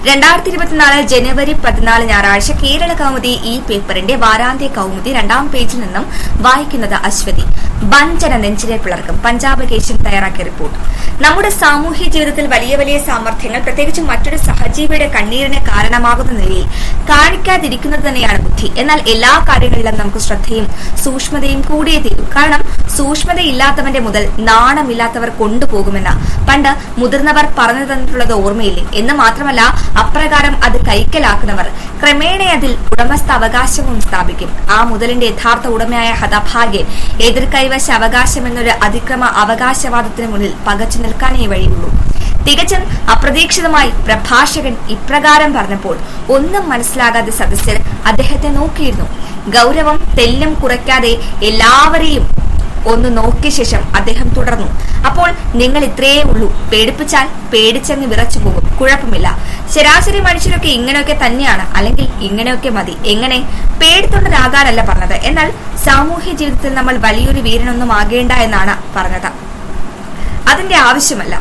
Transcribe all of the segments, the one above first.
രണ്ടായിരത്തി ഇരുപത്തിനാല് ജനുവരി പതിനാല് ഞായറാഴ്ച കേരള കൗമുദി ഈ പേപ്പറിന്റെ വാരാന്ത്യ കൗമുദി രണ്ടാം പേജിൽ നിന്നും വായിക്കുന്നത് അശ്വതി വഞ്ചന നെഞ്ചിലെ പിളർക്കും പഞ്ചാബ് കേശൻ തയ്യാറാക്കിയ റിപ്പോർട്ട് നമ്മുടെ സാമൂഹ്യ ജീവിതത്തിൽ വലിയ വലിയ സാമർഥ്യങ്ങൾ പ്രത്യേകിച്ചും മറ്റൊരു സഹജീവിയുടെ കണ്ണീരിന് കാരണമാകുന്ന നിലയിൽ കാണിക്കാതിരിക്കുന്നത് തന്നെയാണ് ബുദ്ധി എന്നാൽ എല്ലാ കാര്യങ്ങളിലും നമുക്ക് ശ്രദ്ധയും സൂക്ഷ്മതയും കൂടിയേ തീരൂ കാരണം സൂക്ഷ്മതയില്ലാത്തവന്റെ മുതൽ നാണമില്ലാത്തവർ കൊണ്ടുപോകുമെന്ന് പണ്ട് മുതിർന്നവർ പറഞ്ഞു തന്നിട്ടുള്ളത് ഓർമ്മയില്ലേ എന്ന് മാത്രമല്ല അപ്രകാരം അത് കൈക്കലാക്കുന്നവർ ക്രമേണ അതിൽ ഉടമസ്ഥ അവകാശവും സ്ഥാപിക്കും ആ മുതലിന്റെ യഥാർത്ഥ ഉടമയായ ഹതഭാഗ്യൻ എതിർ കൈവശ അവകാശം എന്നൊരു അതിക്രമ അവകാശവാദത്തിന് മുന്നിൽ പകച്ചു നിൽക്കാനേ വഴിയുള്ളൂ തികച്ചും അപ്രതീക്ഷിതമായി പ്രഭാഷകൻ ഇപ്രകാരം പറഞ്ഞപ്പോൾ ഒന്നും മനസ്സിലാകാതെ സദസ്യർ അദ്ദേഹത്തെ നോക്കിയിരുന്നു ഗൗരവം തെല്ലും കുറയ്ക്കാതെ എല്ലാവരെയും ഒന്ന് നോക്കിയ ശേഷം അദ്ദേഹം തുടർന്നു അപ്പോൾ നിങ്ങൾ ഇത്രയേ ഉള്ളൂ പേടിപ്പിച്ചാൽ പേടിച്ചങ്ങ് വിറച്ചു പോകും കുഴപ്പമില്ല ശരാശരി മനുഷ്യരൊക്കെ ഇങ്ങനെയൊക്കെ തന്നെയാണ് അല്ലെങ്കിൽ ഇങ്ങനെയൊക്കെ മതി എങ്ങനെ പേടിത്തൊണ്ടരാകാനല്ല പറഞ്ഞത് എന്നാൽ സാമൂഹ്യ ജീവിതത്തിൽ നമ്മൾ വലിയൊരു വീരനൊന്നും ആകേണ്ട എന്നാണ് പറഞ്ഞത് അതിന്റെ ആവശ്യമല്ല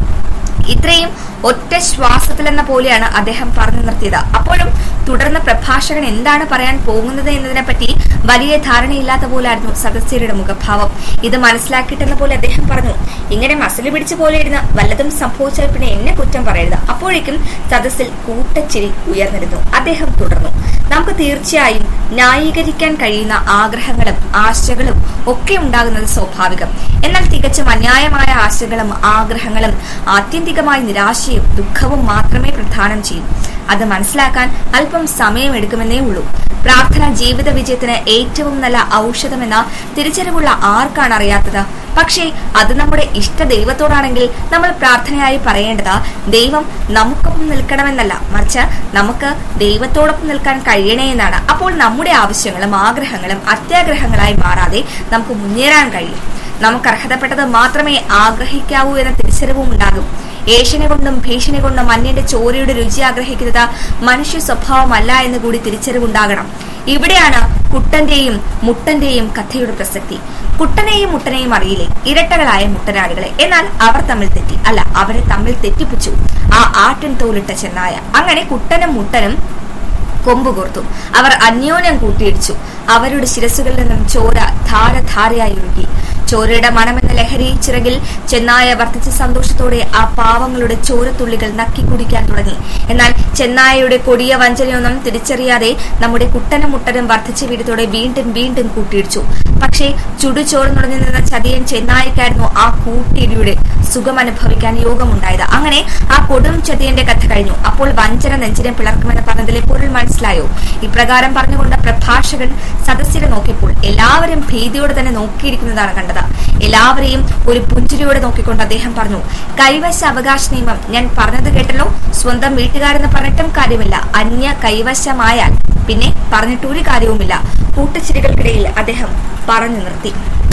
ഇത്രയും ഒറ്റ ശ്വാസത്തിലെന്ന പോലെയാണ് അദ്ദേഹം പറഞ്ഞു നിർത്തിയത് അപ്പോഴും തുടർന്ന് പ്രഭാഷകൻ എന്താണ് പറയാൻ പോകുന്നത് എന്നതിനെപ്പറ്റി വലിയ ധാരണയില്ലാത്ത പോലായിരുന്നു സദസ്യരുടെ മുഖഭാവം ഇത് മനസ്സിലാക്കിയിട്ടെന്ന പോലെ അദ്ദേഹം പറഞ്ഞു ഇങ്ങനെ മസിൽ പിടിച്ച പോലെ ഇരുന്ന് വല്ലതും സംഭവിച്ചാൽ പിന്നെ എന്നെ കുറ്റം പറയരുത് അപ്പോഴേക്കും സദസ്സിൽ കൂട്ടച്ചിരി ഉയർന്നിരുന്നു അദ്ദേഹം തുടർന്നു നമുക്ക് തീർച്ചയായും ന്യായീകരിക്കാൻ കഴിയുന്ന ആഗ്രഹങ്ങളും ആശകളും ഒക്കെ ഉണ്ടാകുന്നത് സ്വാഭാവികം എന്നാൽ തികച്ചും അന്യായമായ ആശകളും ആഗ്രഹങ്ങളും ആത്യന്തികമായി നിരാശയും ദുഃഖവും മാത്രമേ പ്രധാനം ചെയ്യൂ അത് മനസ്സിലാക്കാൻ അല്പം സമയമെടുക്കുമെന്നേ ഉള്ളൂ പ്രാർത്ഥന ജീവിത വിജയത്തിന് ഏറ്റവും നല്ല ഔഷധമെന്ന തിരിച്ചറിവുള്ള ആർക്കാണ് അറിയാത്തത് പക്ഷേ അത് നമ്മുടെ ഇഷ്ട ദൈവത്തോടാണെങ്കിൽ നമ്മൾ പ്രാർത്ഥനയായി പറയേണ്ടത് ദൈവം നമുക്കൊപ്പം നിൽക്കണമെന്നല്ല മറിച്ച് നമുക്ക് ദൈവത്തോടൊപ്പം നിൽക്കാൻ കഴിയണേ എന്നാണ് അപ്പോൾ നമ്മുടെ ആവശ്യങ്ങളും ആഗ്രഹങ്ങളും അത്യാഗ്രഹങ്ങളായി മാറാതെ നമുക്ക് മുന്നേറാൻ കഴിയും നമുക്ക് അർഹതപ്പെട്ടത് മാത്രമേ ആഗ്രഹിക്കാവൂ എന്ന തിരിച്ചറിവും ഉണ്ടാകും ഏഷ്യനെ കൊണ്ടും ഭീഷണി കൊണ്ടും അന്യന്റെ ചോരയുടെ രുചി ആഗ്രഹിക്കുന്നത് മനുഷ്യ സ്വഭാവമല്ല എന്ന് കൂടി തിരിച്ചറിവുണ്ടാകണം ഇവിടെയാണ് കുട്ടന്റെയും മുട്ടന്റെയും കഥയുടെ പ്രസക്തി കുട്ടനെയും മുട്ടനെയും അറിയില്ലേ ഇരട്ടകളായ മുട്ടനാടുകളെ എന്നാൽ അവർ തമ്മിൽ തെറ്റി അല്ല അവരെ തമ്മിൽ തെറ്റിപ്പിച്ചു ആ ആട്ടിൻ തോലിട്ട ചെന്നായ അങ്ങനെ കുട്ടനും മുട്ടനും കൊമ്പ് കോർത്തു അവർ അന്യോന്യം കൂട്ടിയിടിച്ചു അവരുടെ ശിരസുകളിൽ നിന്നും ചോര ധാരധാരയായി ഒഴുകി ചോരയുടെ മണമെന്ന ലഹരി ചിറകിൽ ചെന്നായ വർദ്ധിച്ച സന്തോഷത്തോടെ ആ പാവങ്ങളുടെ ചോരത്തുള്ളികൾ നക്കി കുടിക്കാൻ തുടങ്ങി എന്നാൽ ചെന്നായയുടെ കൊടിയ വഞ്ചനയൊന്നും തിരിച്ചറിയാതെ നമ്മുടെ കുട്ടനും മുട്ടനും വർദ്ധിച്ച വീടത്തോടെ വീണ്ടും വീണ്ടും കൂട്ടിയിടിച്ചു പക്ഷേ ചുടു ചോർന്നുടഞ്ഞു നിന്ന ചതിയൻ ചെന്നായിക്കായിരുന്നു ആ കൂട്ടിയിടിയുടെ സുഖം അനുഭവിക്കാൻ യോഗമുണ്ടായത് അങ്ങനെ ആ കൊടും ചതിയന്റെ കഥ കഴിഞ്ഞു അപ്പോൾ വഞ്ചന നെഞ്ചിനെ പിളർക്കുമെന്ന് പറഞ്ഞതിലെ പൊരുൾ മനസ്സിലായോ ഇപ്രകാരം പറഞ്ഞുകൊണ്ട് പ്രഭാഷകൻ സദസ്യരെ നോക്കിയപ്പോൾ എല്ലാവരും ഭീതിയോടെ തന്നെ നോക്കിയിരിക്കുന്നതാണ് കണ്ടത് എല്ലാവരെയും ഒരു പുഞ്ചിരിയോടെ നോക്കിക്കൊണ്ട് അദ്ദേഹം പറഞ്ഞു കൈവശ അവകാശ നിയമം ഞാൻ പറഞ്ഞത് കേട്ടല്ലോ സ്വന്തം വീട്ടുകാരെന്ന് പറഞ്ഞിട്ടും കാര്യമില്ല അന്യ കൈവശമായാൽ പിന്നെ പറഞ്ഞിട്ടൊരു കാര്യവുമില്ല കൂട്ടച്ചിരികൾക്കിടയിൽ അദ്ദേഹം പറഞ്ഞു നിർത്തി